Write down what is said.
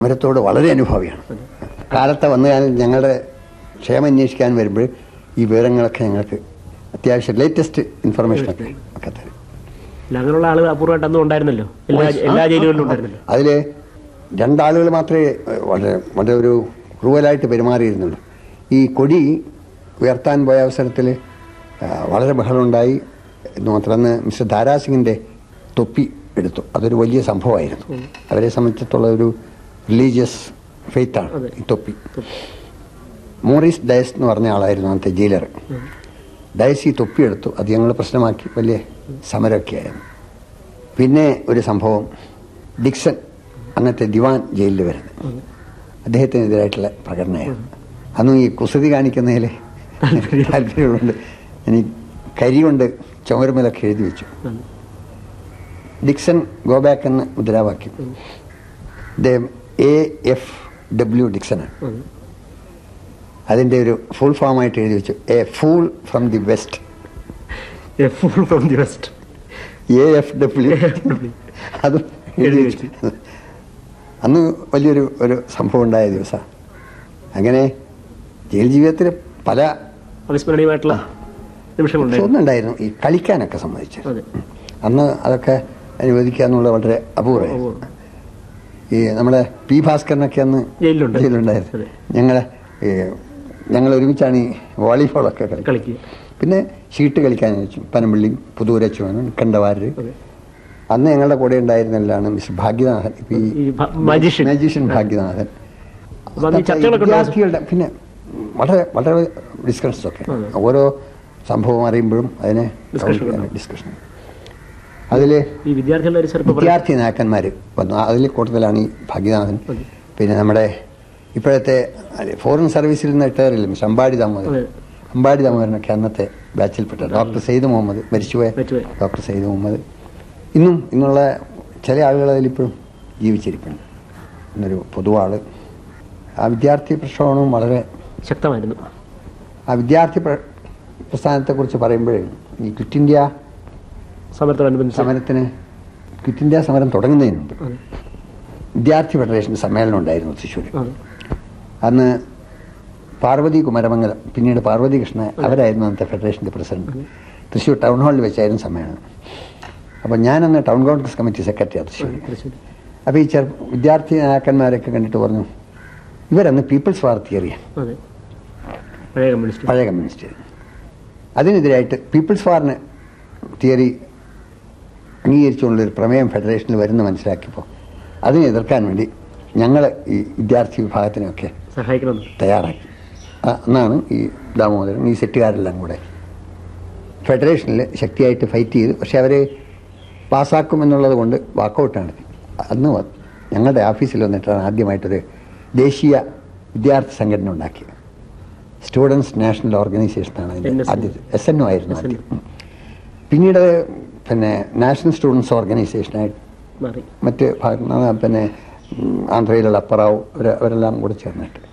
സമരത്തോട് വളരെ അനുഭവിയാണ് കാലത്തെ വന്നു കാലം ഞങ്ങളുടെ ക്ഷേമം അന്വേഷിക്കാൻ വരുമ്പോൾ ഈ വിവരങ്ങളൊക്കെ ഞങ്ങൾക്ക് അത്യാവശ്യം ലേറ്റസ്റ്റ് ഇൻഫർമേഷനൊക്കെ ഒക്കെ തരും അല്ല, അങ്ങനെയുള്ള ആളുകൾ അപൂർവമായിട്ട് അന്നും ഉണ്ടായിരുന്നല്ലോ എല്ലാ എല്ലാ ജയിലുകളിലും ഉണ്ടായിരുന്നല്ലോ അതിൽ രണ്ടാളുകൾ മാത്രമേ ഏഹ്, വളരെ വളരെ ഒരു ക്രൂവലായിട്ട് പെരുമാറിയിരുന്നുള്ളൂ ഈ കൊടി ഉയർത്താൻ പോയ അവസരത്തിൽ വളരെ ബഹളമുണ്ടായി എന്ന് മാത്രമല്ല മിസ്റ്റർ ധാരാസിംഗിൻ്റെ തൊപ്പി എടുത്തു അതൊരു വലിയ സംഭവമായിരുന്നു അവരെ സംബന്ധിച്ചിടത്തോളം ഒരു റിലീജിയസ് ഫെയ്ത്താണ് അതെ. ഈ തൊപ്പി മോറിസ് ഡയസ് എന്ന് പറഞ്ഞ ആളായിരുന്നു അന്നത്തെ ജയിലർ ഡയസ് ഈ തൊപ്പി എടുത്തു അത് ഞങ്ങൾ പ്രശ്നമാക്കി വലിയ സമരമൊക്കെ ആയിരുന്നു പിന്നെ ഒരു സംഭവം ഡിക്സൺ അന്നത്തെ ദിവാൻ ജയിലിൽ വരുന്നത് അദ്ദേഹത്തിനെതിരായിട്ടുള്ള പ്രകടനമായിരുന്നു അന്നും ഈ കുസൃതി കാണിക്കുന്നതിൽ താല്പര്യമുണ്ട് എനിക്ക് കരി കൊണ്ട് ചുമരുമലൊക്കെ എഴുതി വെച്ചു ഡിക്സൺ ഗോ ബാക്ക് എന്ന മുദ്രാവാക്യം അദ്ദേഹം എ എഫ് ഡബ്ല്യു ഡിക്സണാണ് അതിൻ്റെ ഒരു ഫുൾ ഫോമായിട്ട് എഴുതി വെച്ചു a fool from the west full from the west A F W അതും എഴുതി വെച്ചു അന്ന് വലിയൊരു ഒരു സംഭവം ഉണ്ടായ ദിവസമാണ് അങ്ങനെ ജയിൽ ജീവിതത്തിൽ പല അവിസ്മരണീയമായിട്ടുള്ള നിമിഷങ്ങളുണ്ടായിരുന്നു ഒന്നുണ്ടായിരുന്നു ഈ കളിക്കാനൊക്കെ സമ്മതിച്ചു അതെ അന്ന് അതൊക്കെ അനുവദിക്കുക എന്നുള്ളത് വളരെ അപൂർവമായിരുന്നു അപൂർവം. ഈ നമ്മുടെ പി ഭാസ്കരനൊക്കെ അന്ന് ജയിലിലുണ്ട്. ജയിലുണ്ടായിരുന്നു അതെ. ഞങ്ങളെ ഈ ഞങ്ങൾ ഒരുമിച്ചാണ് ഈ വോളിബോളൊക്കെ കളിക്കുന്നത് കളിക്കുക പിന്നെ ഷീട്ട് കളിക്കാൻ വെച്ചു പനമ്പള്ളിയും പുതൂരച്ചുവനും കണ്ടവാര് അതെ. അന്ന് ഞങ്ങളുടെ കൂടെ ഉണ്ടായിരുന്നല്ലാണ് മിസ്റ്റർ ഭാഗ്യനാഥൻ ഇപ്പൊ ഈ ഭ- magician. മാജിഷ്യൻ ഭാഗ്യനാഥൻ അപ്പൊ അന്ന് ഈ ചർച്ചകളൊക്കെ ഉണ്ടായിരുന്നു. വിദ്യാർത്ഥികളുടെ പിന്നെ വളരെ വളരെ ഡിസ്കഷൻസ് ഒക്കെ അതെ. ഓരോ സംഭവം അറിയുമ്പോഴും അതിനെ Discussion ഉണ്ടാവും. ഡിസ്കഷൻ അതില് ഈ വിദ്യാർത്ഥികളുടെ ഒരു ചെറുപ്പം വിദ്യാർത്ഥി നേതാക്കന്മാർ വന്നു അതിൽ കൂടുതലാണ് ഈ ഭാഗ്യനാഥൻ അതെ. പിന്നെ നമ്മുടെ ഇപ്പോഴത്തെ അല്ലെ, ഫോറിൻ സർവീസിൽ നിന്ന് റിട്ടയറില്ല മിസ്റ്റർ അമ്പാടി ദാമോദരൻ അതെ. അമ്പാടി ദാമോദരനൊക്കെ അന്നത്തെ ബാച്ചിൽപ്പെട്ട ഡോക്ടർ സെയ്ദ് മുഹമ്മദ് മരിച്ചുപോയ മരിച്ചുപോയ. ഡോക്ടർ സെയ്ദ് മുഹമ്മദ് ഇന്നും ഇന്നുള്ള ചില ആളുകൾ അതിലിപ്പോഴും ജീവിച്ചിരിപ്പുണ്ട് എന്നൊരു പൊതുവാള് ആ വിദ്യാർത്ഥി പ്രക്ഷോഭവും വളരെ ശക്തമായിരുന്നു ആ വിദ്യാർത്ഥി പ്ര- പ്രസ്ഥാനത്തെക്കുറിച്ച് പറയുമ്പോഴേ ഈ ക്വിറ്റ് ഇന്ത്യ സമരത്തോടനുബന്ധിച്ച് സമരത്തിന് ക്വിറ്റ് ഇന്ത്യ സമരം തുടങ്ങുന്നതിന് മുമ്പ് അതെ. വിദ്യാർത്ഥി ഫെഡറേഷൻ സമ്മേളനം ഉണ്ടായിരുന്നു തൃശ്ശൂർ അതെ. അന്ന് പാർവതി കുമരമംഗലം പിന്നീട് പാർവതി കൃഷ്ണ അവരായിരുന്നു അന്നത്തെ ഫെഡറേഷൻ്റെ പ്രസിഡന്റ് തൃശ്ശൂർ ടൗൺ ഹാളിൽ വെച്ചായിരുന്നു സമ്മേളനം അപ്പോൾ ഞാനന്ന് ടൗൺ കോൺഗ്രസ് കമ്മിറ്റി സെക്രട്ടറിയാണ് തൃശ്ശൂർ തൃശ്ശൂർ. അപ്പോൾ ഈ ചെറു വിദ്യാർത്ഥി നേതാക്കന്മാരൊക്കെ കണ്ടിട്ട് പറഞ്ഞു ഇവരന്ന് പീപ്പിൾസ് വാർ തിയറിയാണ് അതെ പഴയ കമ്മ്യൂണിസ്റ്റ് പഴയ കമ്മ്യൂണിസ്റ്റ് അതിനെതിരായിട്ട് പീപ്പിൾസ് വാറിന് തിയറി അംഗീകരിച്ചുകൊണ്ടൊരു പ്രമേയം ഫെഡറേഷനിൽ വരുന്ന മനസ്സിലാക്കിയപ്പോൾ അതിനെ എതിർക്കാൻ വേണ്ടി ഞങ്ങൾ ഈ വിദ്യാർത്ഥി വിഭാഗത്തിനൊക്കെ സഹായിക്കണമെന്ന് തയ്യാറാക്കി ആ, അന്നാണ് ഈ ദാമോദരൻ ഈ സെറ്റുകാരെല്ലാം കൂടെ ഫെഡറേഷനിൽ ശക്തിയായിട്ട് ഫൈറ്റ് ചെയ്തു പക്ഷെ അവർ പാസ്സാക്കുമെന്നുള്ളത് കൊണ്ട് വാക്കൗട്ട് നടത്തി അന്ന് വ- ഞങ്ങളുടെ ഓഫീസിൽ വന്നിട്ടാണ് ആദ്യമായിട്ടൊരു ദേശീയ വിദ്യാർത്ഥി സംഘടന ഉണ്ടാക്കിയത് സ്റ്റുഡൻസ് നാഷണൽ ഓർഗനൈസേഷനാണ് അതിൻ്റെ NSN. ആദ്യത്തെ എസ് എൻ ഒ ആയിരുന്നു SNO. ആദ്യം പിന്നീട് അത് പിന്നെ നാഷണൽ സ്റ്റുഡൻസ് ഓർഗനൈസേഷനായിട്ട് മാറി മറ്റ് ഭാഗ- പിന്നെ ഉം, ആന്ധ്രയിലുള്ള അപ്പറാവ് അവരെല്ലാം കൂടെ ചേർന്നിട്ട്